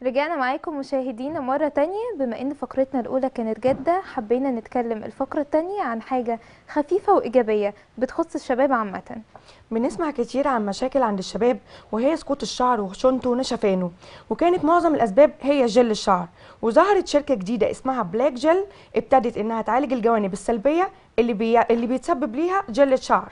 رجعنا معاكم مشاهدينا مرة تانية بما ان فقرتنا الأولى كانت جادة حبينا نتكلم الفقرة التانية عن حاجة خفيفة وإيجابية بتخص الشباب عامة بنسمع كتير عن مشاكل عند الشباب وهي سقوط الشعر وخشونته ونشفانه وكانت معظم الاسباب هي جل الشعر وظهرت شركه جديده اسمها بلاك جل ابتدت انها تعالج الجوانب السلبيه اللي بي... اللي بيتسبب ليها جل شعر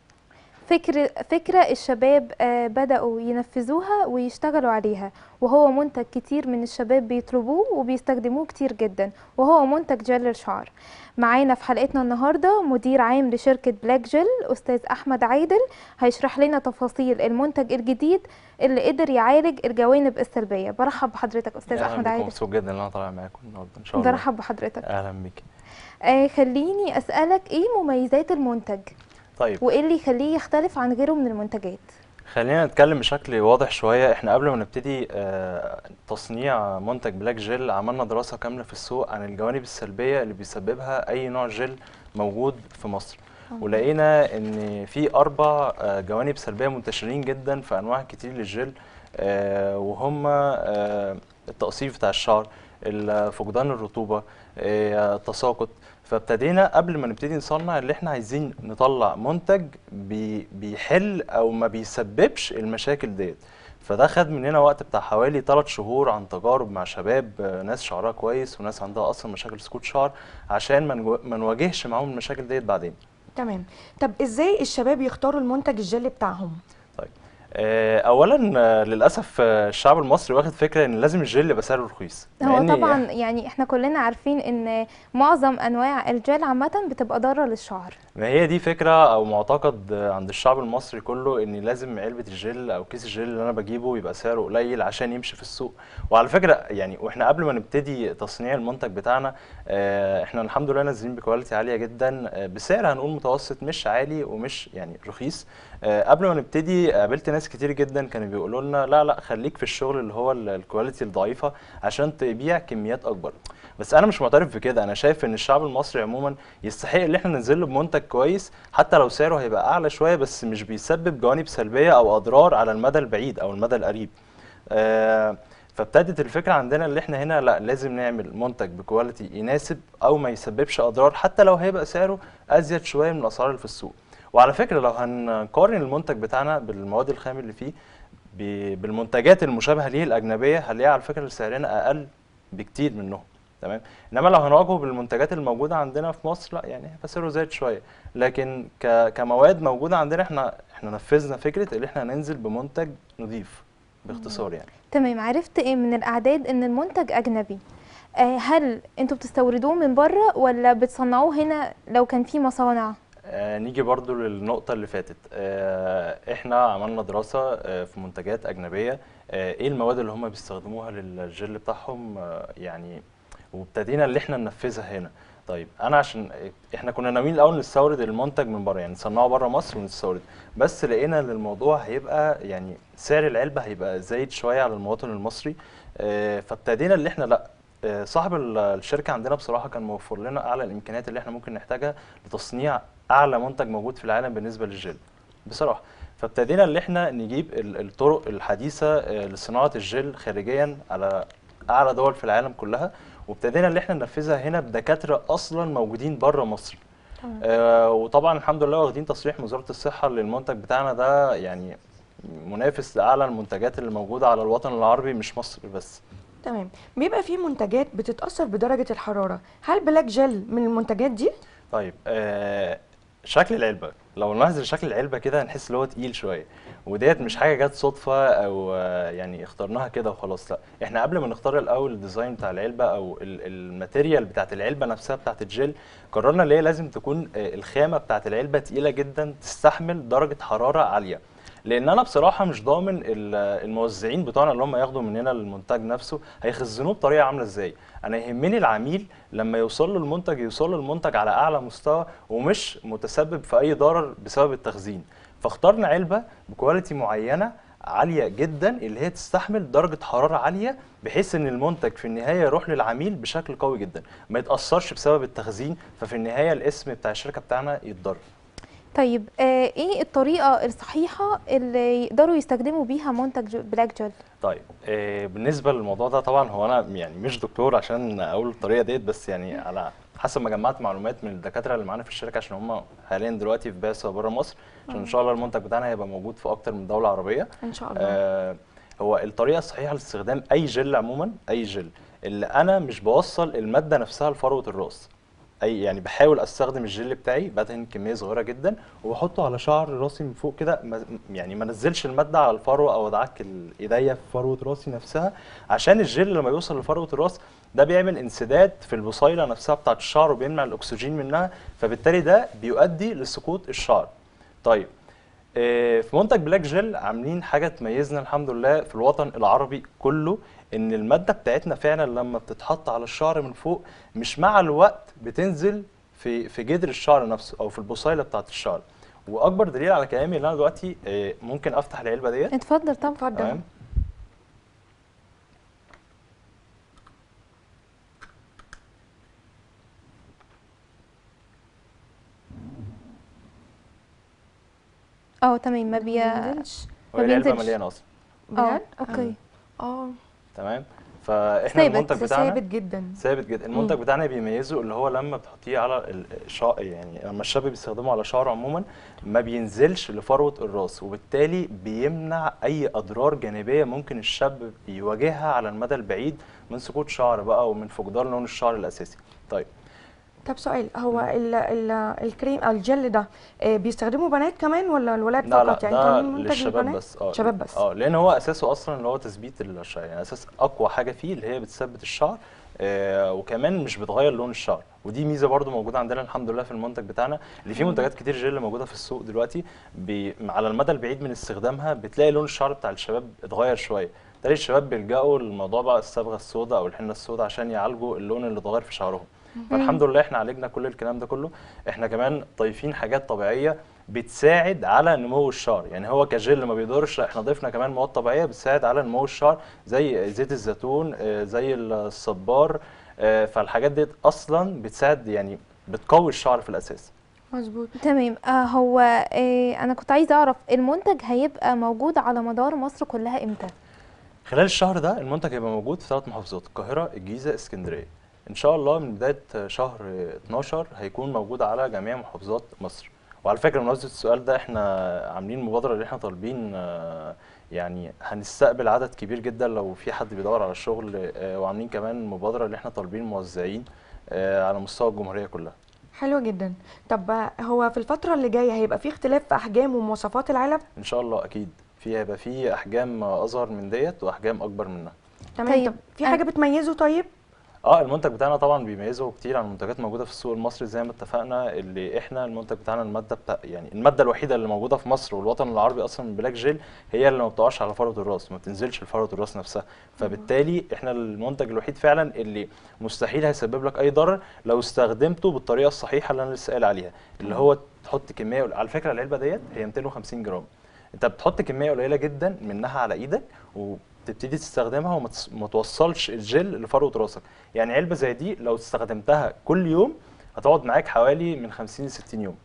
فكر فكرة الشباب آه، بدأوا ينفذوها ويشتغلوا عليها وهو منتج كتير من الشباب بيطلبوه وبيستخدموه كتير جدا وهو منتج جل الشعر معانا في حلقتنا النهاردة مدير عام لشركة بلاك جل أستاذ أحمد عادل هيشرح لنا تفاصيل المنتج الجديد اللي قدر يعالج الجوانب السلبية برحب بحضرتك أستاذ أهلاً أحمد بكم، عادل مبسوط جدا ان انا طالع معاكم النهارده ان شاء الله برحب بحضرتك اهلا بيك آه خليني أسألك إيه مميزات المنتج طيب وإيه اللي يخليه يختلف عن غيره من المنتجات خلينا نتكلم بشكل واضح شويه احنا قبل ما نبتدي آه، تصنيع منتج بلاك جل عملنا دراسه كامله في السوق عن الجوانب السلبيه اللي بيسببها اي نوع جل موجود في مصر ولقينا ان في اربع آه، جوانب سلبيه منتشرين جدا في انواع كتير للجل آه، وهم آه، التقصيف بتاع الشعر ال- فقدان الرطوبه آه، التساقط فابتدينا قبل ما نبتدي نصنع اللي احنا عايزين نطلع منتج بي بيحل او ما بيسببش المشاكل ديت فده خد مننا وقت بتاع حوالي 3 شهور عن تجارب مع شباب آه، ناس شعرها كويس وناس عندها اصلا مشاكل سقوط شعر عشان ما نجو- ما نواجهش معاهم المشاكل ديت بعدين تمام طب ازاي الشباب يختاروا المنتج الجل بتاعهم طيب آه، اولا آه، للاسف آه، الشعب المصري واخد فكره ان لازم الجل يبقى سعره رخيص هو لأن طبعا يعني احنا كلنا عارفين ان معظم انواع الجل عامه بتبقى ضاره للشعر ما هي دي فكرة أو معتقد عند الشعب المصري كله إن لازم علبة الجل أو كيس الجل اللي أنا بجيبه يبقى سعره قليل عشان يمشي في السوق وعلى فكرة يعني وإحنا قبل ما نبتدي تصنيع المنتج بتاعنا آه، إحنا الحمد لله نازلين بكواليتي عالية جدا آه، بسعر هنقول متوسط مش عالي ومش يعني رخيص آه، قبل ما نبتدي قابلت ناس كتير جدا كانوا بيقولوا لنا لا لا خليك في الشغل اللي هو ال- الكواليتي الضعيفة عشان تبيع كميات أكبر بس انا مش معترف بكده انا شايف ان الشعب المصري عموما يستحق ان احنا ننزل له بمنتج كويس حتى لو سعره هيبقى اعلى شويه بس مش بيسبب جوانب سلبيه او اضرار على المدى البعيد او المدى القريب آه فابتدت الفكره عندنا اللي احنا هنا لا لازم نعمل منتج بكواليتي يناسب او ما يسببش اضرار حتى لو هيبقى سعره ازيد شويه من الاسعار اللي في السوق وعلى فكره لو هنقارن المنتج بتاعنا بالمواد الخام اللي فيه ب- بالمنتجات المشابهه ليه الاجنبيه هنلاقيها على فكره سعرنا اقل بكتير منهم تمام انما لو هنواجهه بالمنتجات الموجوده عندنا في مصر لا يعني هيبقى سعره زايد شويه لكن ك... كمواد موجوده عندنا احنا احنا نفذنا فكره اللي احنا ننزل بمنتج نضيف باختصار يعني تمام عرفت ايه من الاعداد ان المنتج اجنبي آه هل انتوا بتستوردوه من بره ولا بتصنعوه هنا لو كان في مصانع آه نيجي برضو للنقطة اللي فاتت آه احنا عملنا دراسة آه في منتجات أجنبية آه ايه المواد اللي هم بيستخدموها للجل بتاعهم آه يعني وابتدينا اللي احنا ننفذها هنا طيب انا عشان احنا كنا ناويين الاول نستورد المنتج من بره يعني نصنعه بره مصر ونستورد بس لقينا ان الموضوع هيبقى يعني سعر العلبة هيبقى زايد شوية على المواطن المصري آه فابتدينا اللي احنا لا آه، صاحب ال- الشركة عندنا بصراحة كان موفر لنا أعلى الإمكانيات اللي احنا ممكن نحتاجها لتصنيع أعلى منتج موجود في العالم بالنسبة للجل بصراحة فابتدينا اللي احنا نجيب ال- الطرق الحديثة آه، لصناعة الجل خارجيا على أعلى دول في العالم كلها وابتدينا اللي احنا ننفذها هنا بدكاترة أصلا موجودين بره مصر تمام. آه وطبعا الحمد لله واخدين تصريح من وزارة الصحة للمنتج بتاعنا ده يعني منافس لأعلى المنتجات اللي موجودة على الوطن العربي مش مصر بس تمام بيبقى في منتجات بتتاثر بدرجه الحراره هل بلاك جل من المنتجات دي طيب آه شكل العلبة لو نلاحظ شكل العلبة كده هنحس ان هو تقيل شوية وديت مش حاجة جت صدفة او آه يعني اخترناها كده وخلاص لا احنا قبل ما نختار الاول الديزاين بتاع العلبة او ال- الماتيريال بتاعت العلبة نفسها بتاعت الجل قررنا اللي هي لازم تكون آه الخامة بتاعت العلبة تقيلة جدا تستحمل درجة حرارة عالية لان انا بصراحه مش ضامن ال- الموزعين بتوعنا اللي هم ياخدوا مننا المنتج نفسه هيخزنوه بطريقه عامله ازاي انا يهمني العميل لما يوصل له المنتج يوصل له المنتج على اعلى مستوى ومش متسبب في اي ضرر بسبب التخزين فاخترنا علبه بكواليتي معينه عاليه جدا اللي هي تستحمل درجه حراره عاليه بحيث ان المنتج في النهايه يروح للعميل بشكل قوي جدا ما يتاثرش بسبب التخزين ففي النهايه الاسم بتاع الشركه بتاعنا يتضرر طيب آه ايه الطريقه الصحيحه اللي يقدروا يستخدموا بيها منتج جو- بلاك جل طيب آه، بالنسبه للموضوع ده طبعا هو انا يعني مش دكتور عشان اقول الطريقه ديت بس يعني على حسب ما جمعت معلومات من الدكاتره اللي معانا في الشركه عشان هم حاليا دلوقتي في بعثه بره مصر عشان ان شاء الله المنتج بتاعنا هيبقى موجود في اكتر من دوله عربيه ان شاء الله آه هو الطريقه الصحيحه لاستخدام اي جل عموما اي جل اللي انا مش بوصل الماده نفسها لفروه الراس اي يعني بحاول استخدم الجل بتاعي بدهن كميه صغيره جدا وبحطه على شعر راسي من فوق كده ما- يعني ما انزلش الماده على الفروه او ادعك ال- ايديا في فروه راسي نفسها عشان الجل لما يوصل لفروه الراس ده بيعمل انسداد في البصيله نفسها بتاعه الشعر وبيمنع الاكسجين منها فبالتالي ده بيؤدي لسقوط الشعر طيب آه، في منتج بلاك جل عاملين حاجه تميزنا الحمد لله في الوطن العربي كله ان الماده بتاعتنا فعلا لما بتتحط على الشعر من فوق مش مع الوقت بتنزل في في جدر الشعر نفسه او في البصيله بتاعه الشعر واكبر دليل على كلامي ان انا دلوقتي آه، ممكن افتح العلبه ديت اتفضل طبعا اتفضل تمام اه تمام ما بي بينزلش ما وهي العلبه بينزلش. مليانه اصلا اه بجد اوكي اه تمام فاحنا ثابت، المنتج بتاعنا ثابت جدا ثابت جدا المنتج بتاعنا بيميزه اللي هو لما بتحطيه على ال- الشعر يعني لما الشاب بيستخدمه على شعره عموما ما بينزلش لفروه الراس وبالتالي بيمنع اي اضرار جانبيه ممكن الشاب يواجهها على المدى البعيد من سقوط شعر بقى ومن فقدان لون الشعر الاساسي طيب طب سؤال هو ال ال الكريم او الجل ده آه، بيستخدموا بنات كمان ولا الولاد لا لا فقط يعني ده عاملين منتج للشباب للبنات؟ بس اه شباب بس اه لان هو اساسه اصلا اللي هو تثبيت الشعر يعني اساس اقوى حاجه فيه اللي هي بتثبت الشعر آه وكمان مش بتغير لون الشعر ودي ميزه برضو موجوده عندنا الحمد لله في المنتج بتاعنا اللي فيه منتجات كتير جل موجوده في السوق دلوقتي بي على المدى البعيد من استخدامها بتلاقي لون الشعر بتاع الشباب اتغير شويه تلاقي الشباب بيلجأوا للموضوع بقى الصبغه السوداء او الحنه السوداء عشان يعالجوا اللون اللي اتغير في شعرهم فالحمد لله احنا عالجنا كل الكلام ده كله احنا كمان ضايفين حاجات طبيعيه بتساعد على نمو الشعر يعني هو كجل ما بيضرش لا احنا ضفنا كمان مواد طبيعيه بتساعد على نمو الشعر زي زيت الزيتون آه، زي الصبار آه، فالحاجات ديت اصلا بتساعد يعني بتقوي الشعر في الاساس مظبوط تمام آه هو آه انا كنت عايزه اعرف المنتج هيبقى موجود على مدار مصر كلها امتى خلال الشهر ده المنتج هيبقى موجود في ثلاث محافظات القاهره الجيزه اسكندريه ان شاء الله من بدايه شهر 12 هيكون موجود على جميع محافظات مصر وعلى فكره بمناسبه السؤال ده احنا عاملين مبادره اللي احنا طالبين آه، يعني هنستقبل عدد كبير جدا لو في حد بيدور على الشغل آه، وعاملين كمان مبادره اللي احنا طالبين موزعين آه، على مستوى الجمهوريه كلها حلو جدا طب آه، هو في الفترة اللي جاية هيبقى في اختلاف في أحجام ومواصفات العلب ان شاء الله اكيد في هيبقى في احجام اصغر من ديت واحجام اكبر منها تمام طيب، طب في أنا- حاجة بتميزه طيب اه المنتج بتاعنا طبعا بيميزه كتير عن المنتجات موجوده في السوق المصري زي ما اتفقنا اللي احنا المنتج بتاعنا الماده بتاع يعني الماده الوحيده اللي موجوده في مصر والوطن العربي اصلا من بلاك جيل هي اللي ما بتقعش على فروه الراس ما بتنزلش لفروه الراس نفسها فبالتالي احنا المنتج الوحيد فعلا اللي مستحيل هيسبب لك اي ضرر لو استخدمته بالطريقه الصحيحه اللي انا لسه قايل عليها اللي هو تحط كميه على فكره العلبه ديت هي 250 جرام انت بتحط كميه قليله جدا منها على ايدك وتبتدي تستخدمها وما تس- ما توصلش الجل لفروه راسك يعني علبه زي دي لو استخدمتها كل يوم هتقعد معاك حوالي من 50 ل 60 يوم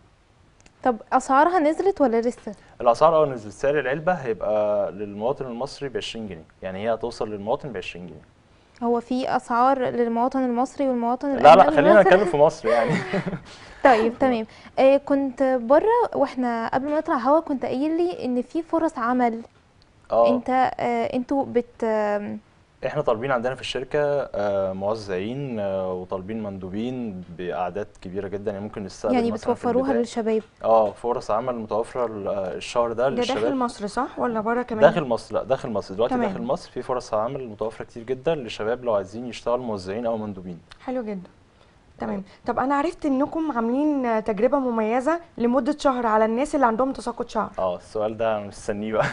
طب اسعارها نزلت ولا لسه الاسعار اه نزلت سعر العلبه هيبقى للمواطن المصري ب 20 جنيه يعني هي هتوصل للمواطن ب 20 جنيه هو في اسعار للمواطن المصري والمواطن لا لا الاجنبي خلينا مثلاً؟ نتكلم في مصر يعني طيب تمام آه كنت بره واحنا قبل ما نطلع هوا كنت قايل لي ان في فرص عمل اه انت آه انتوا بت آم، احنا طالبين عندنا في الشركه آه، موزعين آه، وطالبين مندوبين باعداد كبيره جدا يعني ممكن نستقبل يعني مثلا في بتوفروها البداية- للشباب اه فرص عمل متوفره ال- آه، الشهر ده ده للشباب داخل مصر صح ولا بره كمان داخل مصر لا داخل مصر دلوقتي تمام. داخل مصر في فرص عمل متوفره كتير جدا لشباب لو عايزين يشتغلوا موزعين او مندوبين حلو جدا تمام طب انا عرفت انكم عاملين آه، تجربة مميزة لمدة شهر على الناس اللي عندهم تساقط شعر اه السؤال ده انا مستنيه بقى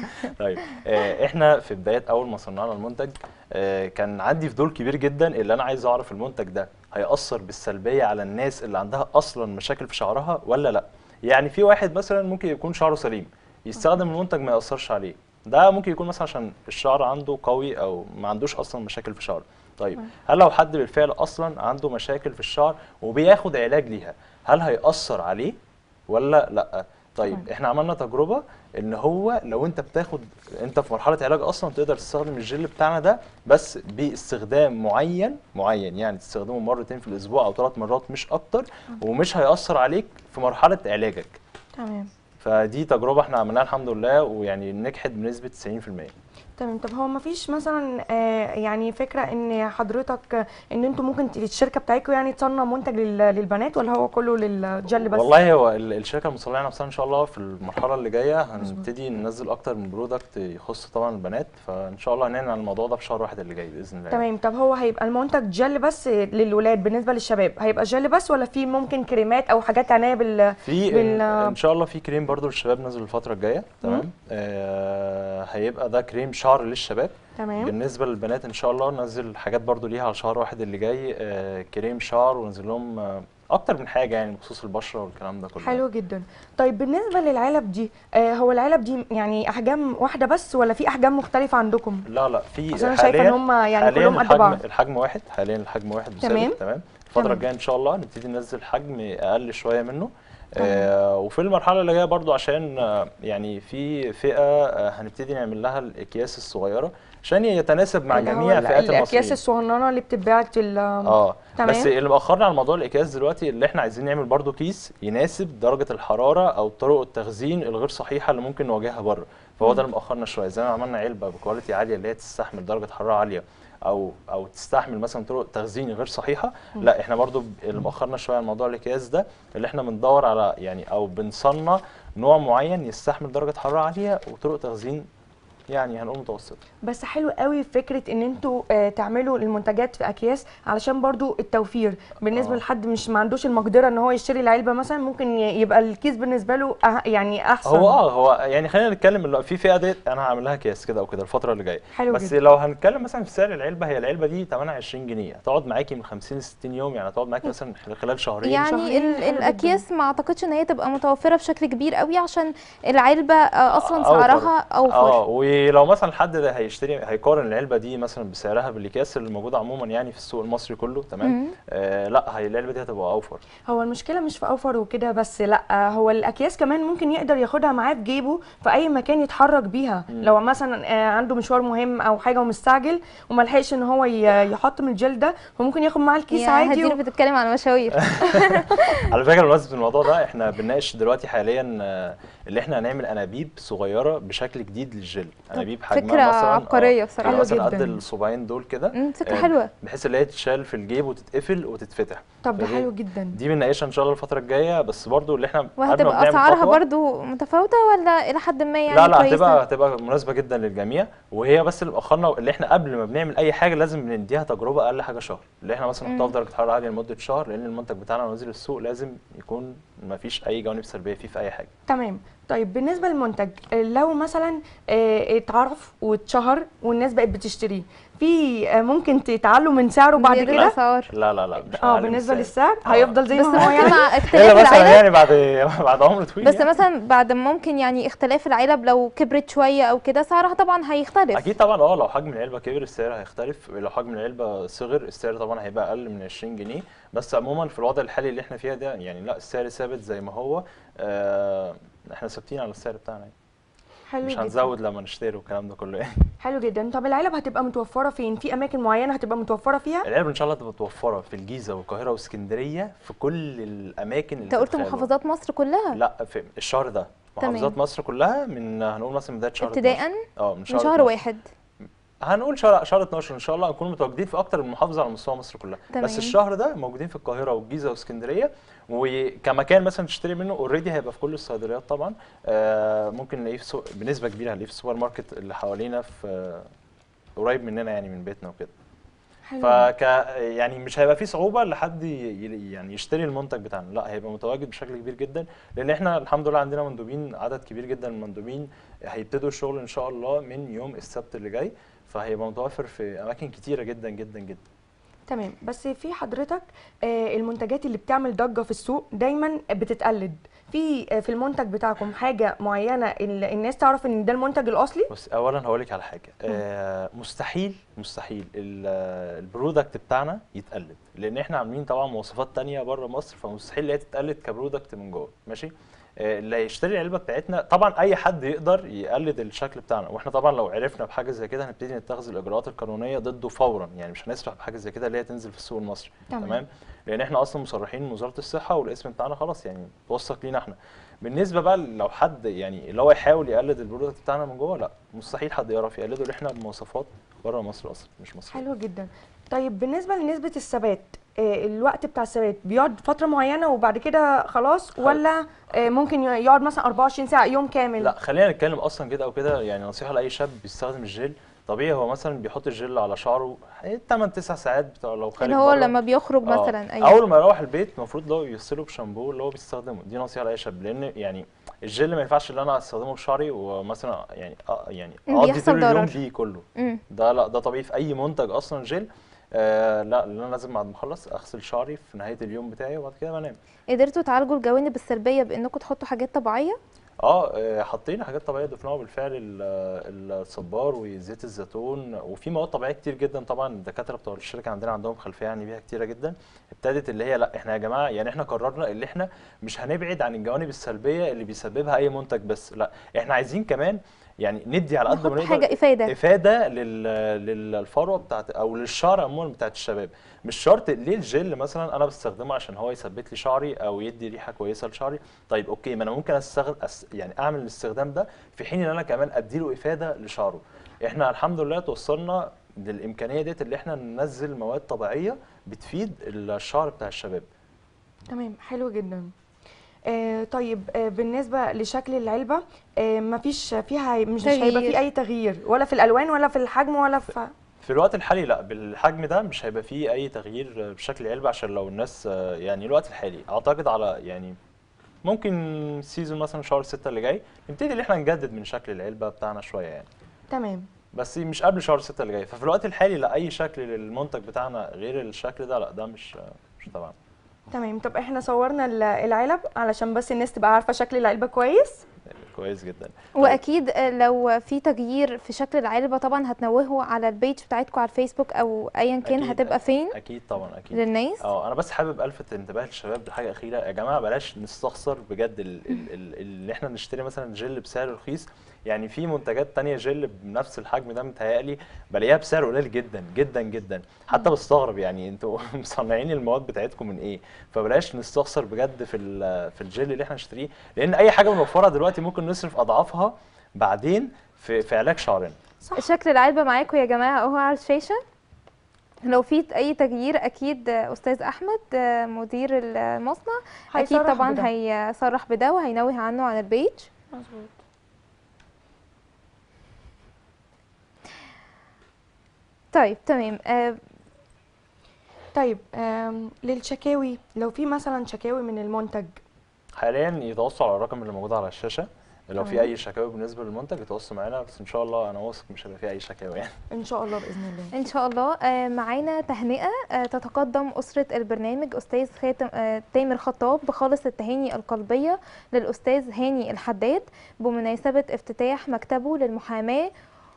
طيب آه، احنا في بدايه اول ما صنعنا المنتج آه، كان عندي فضول كبير جدا اللي انا عايز اعرف المنتج ده هيأثر بالسلبيه على الناس اللي عندها اصلا مشاكل في شعرها ولا لا يعني في واحد مثلا ممكن يكون شعره سليم يستخدم المنتج ما يأثرش عليه ده ممكن يكون مثلا عشان الشعر عنده قوي او ما عندوش اصلا مشاكل في شعره طيب هل لو حد بالفعل اصلا عنده مشاكل في الشعر وبياخد علاج ليها هل هيأثر عليه ولا لا طيب تمام. احنا عملنا تجربه ان هو لو انت بتاخد انت في مرحله علاج اصلا تقدر تستخدم الجل بتاعنا ده بس باستخدام معين معين يعني تستخدمه مرتين في الاسبوع او ثلاث مرات مش اكتر ومش هيأثر عليك في مرحله علاجك تمام فدي تجربه احنا عملناها الحمد لله ويعني نجحت بنسبه 90% تمام طب هو ما فيش مثلا آه، يعني فكره ان حضرتك آه، ان انتوا ممكن ت- الشركه بتاعتكم يعني تصنع منتج لل- للبنات ولا هو كله للجل بس والله هو ال- الشركه المصنعه نفسها ان شاء الله في المرحله اللي جايه هنبتدي ننزل اكتر من برودكت يخص طبعا البنات فان شاء الله هنعلن عن الموضوع ده في شهر واحد اللي جاي باذن الله تمام طب هو هيبقى المنتج جل بس للولاد بالنسبه للشباب هيبقى جل بس ولا في ممكن كريمات او حاجات عنايه بال في بال- ان, إن شاء الله في كريم برضو للشباب نازل الفتره الجايه تمام آه هيبقى ده كريم شعر للشباب تمام بالنسبه للبنات ان شاء الله ننزل حاجات برضو ليها على شهر واحد اللي جاي آه كريم شعر وننزل لهم آه اكتر من حاجه يعني بخصوص البشره والكلام ده كله حلو جدا طيب بالنسبه للعلب دي آه هو العلب دي يعني احجام واحده بس ولا في احجام مختلفه عندكم لا لا في عشان انا شايفه ان هم يعني حاليا كلهم قد الحجم بعض الحجم واحد حاليا الحجم واحد تمام. وثابت تمام الفتره تمام. الجايه ان شاء الله نبتدي ننزل حجم اقل شويه منه آه وفي المرحله اللي جايه برضو عشان آه يعني في فئه آه هنبتدي نعمل لها الاكياس الصغيره عشان يتناسب مع اللي هو جميع ال- فئات الاكياس المصريين الصغننه اللي بتتباع في ال- اه تمام. بس اللي مأخرنا على موضوع الاكياس دلوقتي اللي احنا عايزين نعمل برضو كيس يناسب درجه الحراره او طرق التخزين الغير صحيحه اللي ممكن نواجهها بره فهو ده اللي مأخرنا شويه زي ما عملنا علبه بكواليتي عاليه اللي هي تستحمل درجه حراره عاليه او او تستحمل مثلا طرق تخزين غير صحيحه لا احنا برضو اللي مأخرنا شويه على موضوع الاكياس ده اللي احنا بندور على يعني او بنصنع نوع معين يستحمل درجه حراره عاليه وطرق تخزين يعني هنقول متوسطه بس حلو قوي فكره ان انتوا آه تعملوا المنتجات في اكياس علشان برضو التوفير بالنسبه آه. لحد مش ما عندوش المقدره ان هو يشتري العلبه مثلا ممكن ي- يبقى الكيس بالنسبه له أه يعني احسن هو اه هو يعني خلينا نتكلم اللي في فئه ديت انا هعمل لها كيس كده او كده الفتره اللي جايه حلو بس جدا. لو هنتكلم مثلا في سعر العلبه هي العلبه دي ثمنها 20 جنيه تقعد معاكي من 50 ل 60 يوم يعني تقعد معاكي مثلا خلال شهرين يعني شهرين ال- حلو جداً. الاكياس ما اعتقدش ان هي تبقى متوفره بشكل كبير قوي عشان العلبه آه، اصلا أوفر. سعرها اوفر اه ولو مثلا حد ده هيشتري هيقارن العلبه دي مثلا بسعرها بالاكياس اللي موجوده عموما يعني في السوق المصري كله تمام مم. آه لا هي العلبه دي هتبقى اوفر هو المشكله مش في اوفر وكده بس لا هو الاكياس كمان ممكن يقدر ياخدها معاه في جيبه في اي مكان يتحرك بيها مم. لو مثلا آه، عنده مشوار مهم او حاجه ومستعجل وما لحقش ان هو ي- يحط من الجل ده فممكن ياخد معاه الكيس يا عادي هدير و... بتتكلم عن مشاوير على فكره بمناسبه الموضوع ده احنا بنناقش دلوقتي حاليا آه، اللي احنا هنعمل انابيب صغيره بشكل جديد للجل انابيب حجمها فكرة مثلا آه، عبقرية بصراحة. تبقى حلو مثلا قد جداً. الصباعين دول كده مم، فكره آه، حلوه بحيث ان هي تتشال في الجيب وتتقفل وتتفتح طب ده فدي- حلو جدا دي بنناقشها ان شاء الله الفتره الجايه بس برضو اللي احنا قبل ما وهتبقى بنعمل اسعارها خطوة- برضو متفاوته ولا الى حد ما يعني لا لا كويسه هتبقى هتبقى مناسبه جدا للجميع وهي بس اللي مأخرنا اللي احنا قبل ما بنعمل اي حاجه لازم بنديها تجربه اقل حاجه شهر اللي احنا مثلا نحطها في درجه حراره عاليه لمده شهر لان المنتج بتاعنا لو نزل السوق لازم يكون ما فيش اي جوانب سلبيه فيه في اي حاجه تمام طيب بالنسبه للمنتج آه، لو مثلا آه، اتعرف واتشهر والناس بقت بتشتريه في آه، ممكن تعلوا من سعره بعد زيادة كده الاسعار لا لا لا مش اه هنعلي بالنسبه من السعر. للسعر آه. هيفضل زي بس ما هو ممكن يعني مع الا اختلاف مثلا العلب يعني بعد بعد عمر طويل بس يعني. مثلا بعد ممكن يعني اختلاف العلب لو كبرت شويه او كده سعرها طبعا هيختلف اكيد طبعا اه لو حجم العلبه كبر السعر هيختلف لو حجم العلبه صغر السعر طبعا هيبقى اقل من 20 جنيه بس عموما في الوضع الحالي اللي احنا فيها ده يعني لا السعر ثابت زي ما هو آه احنا ثابتين على السعر بتاعنا يعني. حلو مش جدا هنزود لما نشتري والكلام ده كله يعني حلو جدا طب العلب هتبقى متوفره فين في اماكن معينه هتبقى متوفره فيها العلب ان شاء الله تبقى متوفره في الجيزه والقاهره واسكندريه في كل الاماكن اللي انت قلت تتخيلوها. محافظات مصر كلها لا في الشهر ده تمام. محافظات مصر كلها من هنقول مثلا من بدايه شهر ابتداء 12. اه من من شهر, شهر 12. واحد هنقول شهر شهر 12 ان شاء الله هنكون متواجدين في اكتر من محافظه على مستوى مصر كلها تمام. بس الشهر ده موجودين في القاهره والجيزه واسكندريه وكمكان مثلا تشتري منه اوريدي هيبقى في كل الصيدليات طبعا آه ممكن نلاقيه في سوق بنسبه كبيره هنلاقيه في السوبر ماركت اللي حوالينا في آه، قريب مننا يعني من بيتنا وكده حلو فك يعني مش هيبقى في صعوبه لحد ي- ي- يعني يشتري المنتج بتاعنا لا هيبقى متواجد بشكل كبير جدا لان احنا الحمد لله عندنا مندوبين عدد كبير جدا من المندوبين هيبتدوا الشغل ان شاء الله من يوم السبت اللي جاي فهيبقى متوفر في اماكن كتيره جدا جدا جدا تمام بس في حضرتك آه، المنتجات اللي بتعمل ضجه في السوق دايما بتتقلد في آه، في المنتج بتاعكم حاجه معينه ال- الناس تعرف ان ده المنتج الاصلي بس اولا هقول لك على حاجه آه مستحيل مستحيل ال- آه، البرودكت بتاعنا يتقلد لان احنا عاملين طبعا مواصفات تانية بره مصر فمستحيل ان هي تتقلد كبرودكت من جوه ماشي آه، اللي هيشتري العلبه بتاعتنا طبعا اي حد يقدر يقلد الشكل بتاعنا واحنا طبعا لو عرفنا بحاجه زي كده هنبتدي نتخذ الاجراءات القانونيه ضده فورا يعني مش هنسمح بحاجه زي كده اللي هي تنزل في السوق المصري تمام. تمام لان احنا اصلا مصرحين من وزاره الصحه والاسم بتاعنا خلاص يعني توثق لينا احنا بالنسبه بقى لو حد يعني اللي هو يحاول يقلد البرودكت بتاعنا من جوه لا مستحيل حد يعرف يقلده لان احنا بمواصفات بره مصر اصلا مش مصري حلو جدا طيب بالنسبه لنسبه الثبات آه، الوقت بتاع الثبات بيقعد فتره معينه وبعد كده خلاص خل- ولا آه، ممكن يقعد مثلا 24 ساعه يوم كامل لا خلينا نتكلم اصلا كده او كده يعني نصيحه لاي شاب بيستخدم الجل طبيعي هو مثلا بيحط الجل على شعره 8 9 ساعات بتاع لو خارج اللي هو بره. لما بيخرج آه. مثلا ايوه اول ما يروح البيت المفروض لو يغسله بشامبو اللي هو بيستخدمه دي نصيحه لاي شاب لان يعني الجل ما ينفعش ان انا استخدمه بشعري ومثلا يعني آه يعني اقضي بيحصل طول اليوم ضرر. بيه كله مم. ده لا ده طبيعي في اي منتج اصلا جل آه لا لأن انا لازم بعد ما اخلص اغسل شعري في نهايه اليوم بتاعي وبعد كده بنام قدرتوا تعالجوا الجوانب السلبيه بانكم تحطوا حاجات طبيعيه اه آه، حطينا حاجات طبيعيه ضفناها بالفعل ال- الصبار وزيت الزيتون وفي مواد طبيعيه كتير جدا طبعا الدكاتره بتوع الشركه عندنا عندهم خلفيه يعني بيها كتيره جدا ابتدت اللي هي لا احنا يا جماعه يعني احنا قررنا اللي احنا مش هنبعد عن الجوانب السلبيه اللي بيسببها اي منتج بس لا احنا عايزين كمان يعني ندي على قد ما نحط نقدر حاجه افاده افاده لل... للفروه بتاعت او للشعر عموما بتاعت الشباب مش شرط ليه الجل مثلا انا بستخدمه عشان هو يثبت لي شعري او يدي ريحه كويسه لشعري طيب اوكي ما انا ممكن استخدم أس... يعني اعمل الاستخدام ده في حين ان انا كمان اديله افاده لشعره احنا الحمد لله توصلنا للامكانيه ديت اللي احنا ننزل مواد طبيعيه بتفيد الشعر بتاع الشباب تمام حلو جدا آه طيب آه بالنسبه لشكل العلبه آه مفيش فيها مش هيبقى تغيير. فيه اي تغيير ولا في الالوان ولا في الحجم ولا في في الوقت الحالي لا بالحجم ده مش هيبقى فيه اي تغيير بشكل علبة عشان لو الناس آه، يعني الوقت الحالي اعتقد على يعني ممكن سيزون مثلا شهر ستة اللي جاي نبتدي ان احنا نجدد من شكل العلبة بتاعنا شوية يعني تمام بس مش قبل شهر ستة اللي جاي ففي الوقت الحالي لا اي شكل للمنتج بتاعنا غير الشكل ده لا ده مش مش تبعنا تمام طب احنا صورنا ال- العلب علشان بس الناس تبقى عارفه شكل العلبه كويس كويس جدا واكيد آه، لو في تغيير في شكل العلبه طبعا هتنوهوا على البيج بتاعتكم على الفيسبوك او ايا كان أكيد. هتبقى فين اكيد طبعا اكيد للناس اه انا بس حابب الفت انتباه الشباب لحاجه اخيره يا جماعه بلاش نستخسر بجد ال- ال- ال- اللي احنا نشتري مثلا جل بسعر رخيص يعني في منتجات تانية جل بنفس الحجم ده متهيألي بلاقيها بسعر قليل جدا جدا جدا حتى بستغرب يعني انتوا مصنعين المواد بتاعتكم من ايه فبلاش نستخسر بجد في ال- في الجل اللي احنا نشتريه لان اي حاجه بنوفرها دلوقتي ممكن نصرف اضعافها بعدين في في علاج شعرنا صح شكل العلبه معاكم يا جماعه اهو على الشاشه لو في اي تغيير اكيد آه، استاذ احمد آه، مدير المصنع اكيد هيصرح طبعا بده. هيصرح بده وهينوه عنه عن البيج مظبوط طيب تمام آه، طيب آم، للشكاوي لو في مثلا شكاوي من المنتج حاليا يتواصلوا على الرقم اللي موجود على الشاشه لو في تمام. اي شكاوي بالنسبه للمنتج يتواصلوا معانا بس ان شاء الله انا واثق مش هيبقى في اي شكاوي يعني ان شاء الله باذن الله ان شاء الله آه، معانا تهنئه آه، تتقدم اسره البرنامج استاذ خاتم آه، تامر خطاب بخالص التهاني القلبيه للاستاذ هاني الحداد بمناسبه افتتاح مكتبه للمحاماه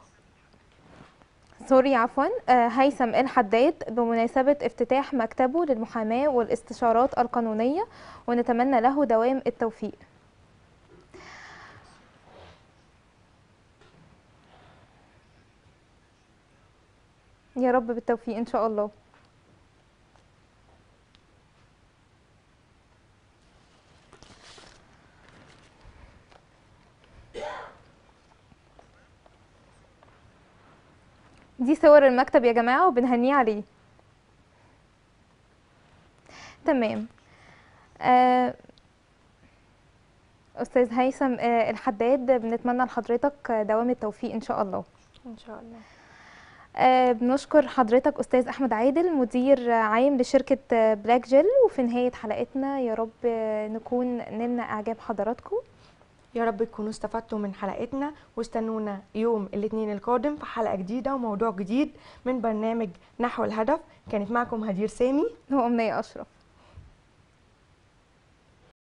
سوري عفوا آه، هيثم الحداد بمناسبة افتتاح مكتبه للمحاماة والاستشارات القانونية ونتمنى له دوام التوفيق يا رب بالتوفيق إن شاء الله دي صور المكتب يا جماعة وبنهنيه عليه تمام آه، أستاذ هيثم آه، الحداد بنتمنى لحضرتك دوام التوفيق إن شاء الله ان شاء الله آه، بنشكر حضرتك أستاذ أحمد عادل مدير عام لشركة آه، بلاك جيل وفي نهاية حلقتنا يا رب آه، نكون نلنا إعجاب حضراتكم يا رب تكونوا استفدتوا من حلقتنا واستنونا يوم الاثنين القادم في حلقه جديده وموضوع جديد من برنامج نحو الهدف كانت معكم هدير سامي وأمنية أشرف